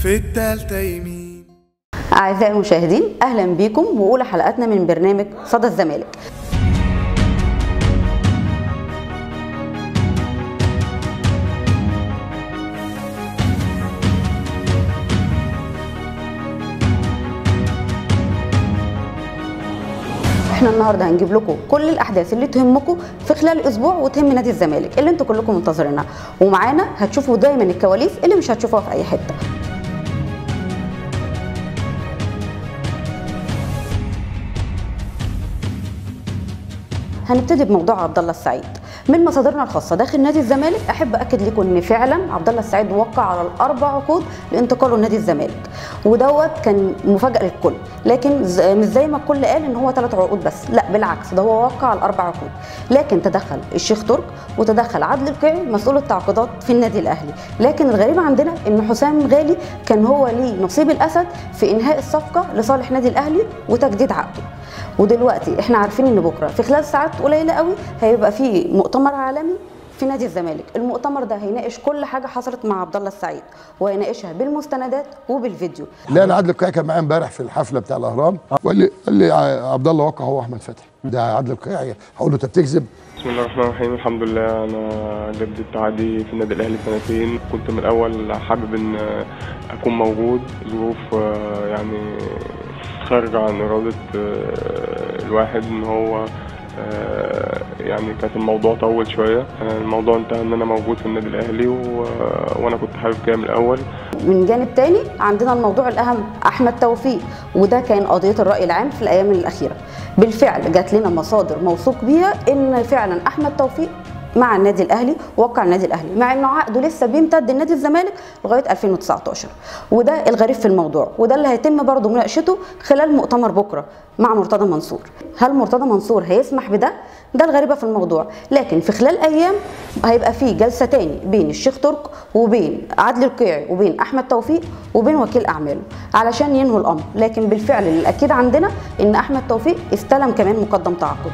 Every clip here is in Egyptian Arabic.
في التالتة يمين أعزائي المشاهدين أهلا بكم وأولى حلقاتنا من برنامج صدى الزمالك احنا النهارده هنجيب لكم كل الاحداث اللي تهمكم في خلال اسبوع وتهم نادي الزمالك اللي انتوا كلكم منتظرينها ومعانا هتشوفوا دايما الكواليس اللي مش هتشوفوها في اي حته هنبتدي بموضوع عبد الله السعيد من مصادرنا الخاصه داخل نادي الزمالك احب اكد لكم ان فعلا عبد الله السعيد وقع على الاربع عقود لانتقاله لنادي الزمالك ودوت كان مفاجاه للكل لكن ز- مش زي ما الكل قال ان هو ثلاث عقود بس لا بالعكس ده هو وقع على الاربع عقود لكن تدخل الشيخ ترك وتدخل عادل القيعي مسؤول التعاقدات في النادي الاهلي لكن الغريب عندنا ان حسام غالي كان هو ليه نصيب الاسد في انهاء الصفقه لصالح نادي الاهلي وتجديد عقده ودلوقتي احنا عارفين ان بكره في خلال ساعات قليله قوي هيبقى في مؤتمر عالمي في نادي الزمالك المؤتمر ده هيناقش كل حاجه حصلت مع عبد الله السعيد وهيناقشها بالمستندات وبالفيديو لا انا عادل القيعي كان معايا امبارح في الحفله بتاع الاهرام وقال لي قال لي ع- عبد الله وقع هو احمد فتحي ده عادل القيعي هقول له انت بتكذب بسم الله الرحمن الرحيم الحمد لله انا جددت عقدي في النادي الاهلي سنتين كنت من الاول حابب ان اكون موجود ظروف آه، يعني خارجة عن إرادة آه، الواحد إن هو آه، يعني كانت الموضوع طول شوية آه، الموضوع انتهى إن أنا موجود في النادي الأهلي و... وأنا كنت حابب كده من الأول من جانب تاني عندنا الموضوع الاهم احمد توفيق وده كان قضيه الراي العام في الايام الاخيره بالفعل جات لنا مصادر موثوق بيها ان فعلا احمد توفيق مع النادي الاهلي وقع النادي الاهلي مع انه عقده لسه بيمتد لنادي الزمالك لغايه 2019 وده الغريب في الموضوع وده اللي هيتم برضه مناقشته خلال مؤتمر بكره مع مرتضى منصور هل مرتضى منصور هيسمح بده ده الغريبه في الموضوع لكن في خلال ايام هيبقى في جلسه تاني بين الشيخ ترك وبين عادل القيعي وبين احمد توفيق وبين وكيل اعماله علشان ينهوا الامر لكن بالفعل الاكيد عندنا ان احمد توفيق استلم كمان مقدم تعاقده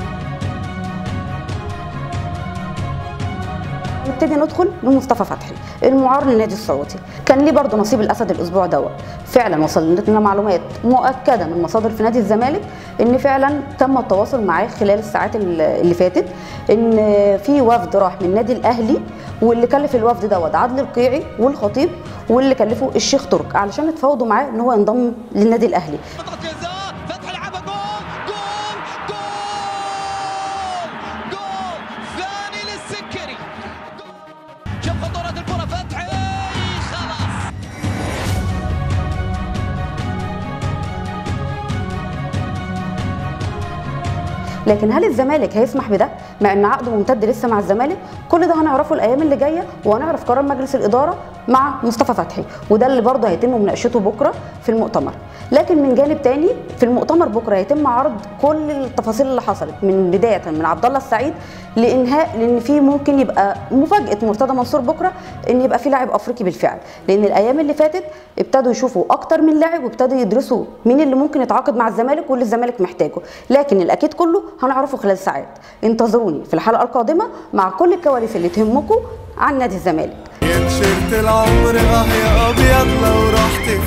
نبتدي ندخل بمصطفى فتحي المعار للنادي السعودي كان ليه برضه نصيب الاسد الاسبوع دوت فعلا وصلت لنا معلومات مؤكده من مصادر في نادي الزمالك ان فعلا تم التواصل معاه خلال الساعات اللي فاتت ان في وفد راح من النادي الاهلي واللي كلف الوفد دوت عادل القيعي والخطيب واللي كلفه الشيخ ترك علشان يتفاوضوا معاه ان هو ينضم للنادي الاهلي منطقة جزاء فتحي لعبها جول جول جول جول ثاني للسكري جول. شوف خطورة الكرة فتحي خلاص لكن هل الزمالك هيسمح بده مع ان عقده ممتد لسه مع الزمالك كل ده هنعرفه الايام اللي جايه وهنعرف قرار مجلس الاداره مع مصطفى فتحي وده اللي برضه هيتم مناقشته بكره في المؤتمر لكن من جانب تاني في المؤتمر بكره هيتم عرض كل التفاصيل اللي حصلت من بدايه من عبد الله السعيد لانهاء لان في ممكن يبقى مفاجاه مرتضى منصور بكره ان يبقى في لاعب افريقي بالفعل لان الايام اللي فاتت ابتدوا يشوفوا اكتر من لاعب وابتدوا يدرسوا مين اللي ممكن يتعاقد مع الزمالك واللي الزمالك محتاجه لكن الاكيد كله هنعرفه خلال ساعات انتظروني في الحلقه القادمه مع كل الكواليس اللي تهمكم عن نادي الزمالك يا تيشيرت العمر اه يا ابيض لو رحت